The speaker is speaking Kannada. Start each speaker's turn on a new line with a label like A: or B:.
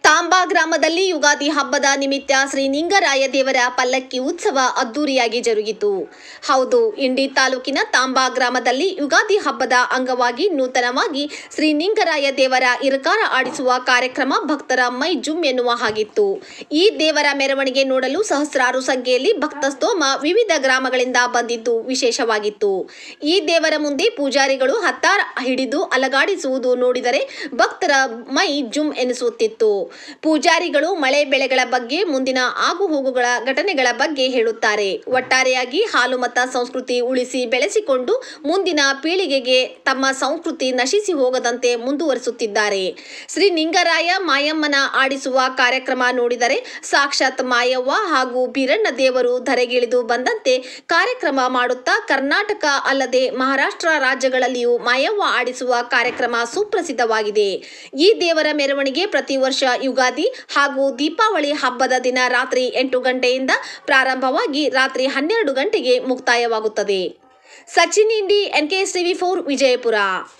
A: ತಾಂಬಾ ಗ್ರಾಮದಲ್ಲಿ ಯುಗಾದಿ ಹಬ್ಬದ ನಿಮಿತ್ತ ಶ್ರೀ ನಿಂಗರಾಯ ದೇವರ ಪಲ್ಲಕ್ಕಿ ಉತ್ಸವ ಅದ್ದೂರಿಯಾಗಿ ಜರುಗಿತು ಹೌದು ಇಂಡಿ ತಾಲೂಕಿನ ತಾಂಬಾ ಗ್ರಾಮದಲ್ಲಿ ಯುಗಾದಿ ಹಬ್ಬದ ಅಂಗವಾಗಿ ನೂತನವಾಗಿ ಶ್ರೀ ನಿಂಗರಾಯ ದೇವರ ಇರಕಾರ ಆಡಿಸುವ ಕಾರ್ಯಕ್ರಮ ಭಕ್ತರ ಮೈ ಜುಮ್ ಎನ್ನುವ ಹಾಗಿತ್ತು ಈ ದೇವರ ಮೆರವಣಿಗೆ ನೋಡಲು ಸಹಸ್ರಾರು ಸಂಖ್ಯೆಯಲ್ಲಿ ಭಕ್ತ ಸ್ತೋಮ ವಿವಿಧ ಗ್ರಾಮಗಳಿಂದ ಬಂದಿದ್ದು ವಿಶೇಷವಾಗಿತ್ತು ಈ ದೇವರ ಮುಂದೆ ಪೂಜಾರಿಗಳು ಹತ್ತಾರ ಹಿಡಿದು ಅಲಗಾಡಿಸುವುದು ನೋಡಿದರೆ ಭಕ್ತರ ಮೈ ಜುಮ್ ಎನಿಸುತ್ತಿತ್ತು ಪೂಜಾರಿಗಳು ಮಳೆ ಬೆಳೆಗಳ ಬಗ್ಗೆ ಮುಂದಿನ ಆಗುಹೋಗುಗಳ ಘಟನೆಗಳ ಬಗ್ಗೆ ಹೇಳುತ್ತಾರೆ ಒಟ್ಟಾರೆಯಾಗಿ ಹಾಲು ಮತ ಸಂಸ್ಕೃತಿ ಉಳಿಸಿ ಬೆಳೆಸಿಕೊಂಡು ಮುಂದಿನ ಪೀಳಿಗೆಗೆ ತಮ್ಮ ಸಂಸ್ಕೃತಿ ನಶಿಸಿ ಹೋಗದಂತೆ ಮುಂದುವರಿಸುತ್ತಿದ್ದಾರೆ ಶ್ರೀ ನಿಂಗರಾಯ ಮಾಯಮ್ಮನ ಆಡಿಸುವ ಕಾರ್ಯಕ್ರಮ ನೋಡಿದರೆ ಸಾಕ್ಷಾತ್ ಮಾಯವ್ವ ಹಾಗೂ ಬೀರಣ್ಣ ದೇವರು ಧರೆಗಿಳಿದು ಬಂದಂತೆ ಕಾರ್ಯಕ್ರಮ ಮಾಡುತ್ತಾ ಕರ್ನಾಟಕ ಅಲ್ಲದೆ ಮಹಾರಾಷ್ಟ್ರ ರಾಜ್ಯಗಳಲ್ಲಿಯೂ ಮಾಯವ್ವ ಆಡಿಸುವ ಕಾರ್ಯಕ್ರಮ ಸುಪ್ರಸಿದ್ಧವಾಗಿದೆ ಈ ದೇವರ ಮೆರವಣಿಗೆ ಪ್ರತಿ ವರ್ಷ ಯುಗಾದಿ ಹಾಗೂ ದೀಪಾವಳಿ ಹಬ್ಬದ ದಿನ ರಾತ್ರಿ ಎಂಟು ಗಂಟೆಯಿಂದ ಪ್ರಾರಂಭವಾಗಿ ರಾತ್ರಿ ಹನ್ನೆರಡು ಗಂಟೆಗೆ ಮುಕ್ತಾಯವಾಗುತ್ತದೆ Sachin Indi NKS TV four Vijayapura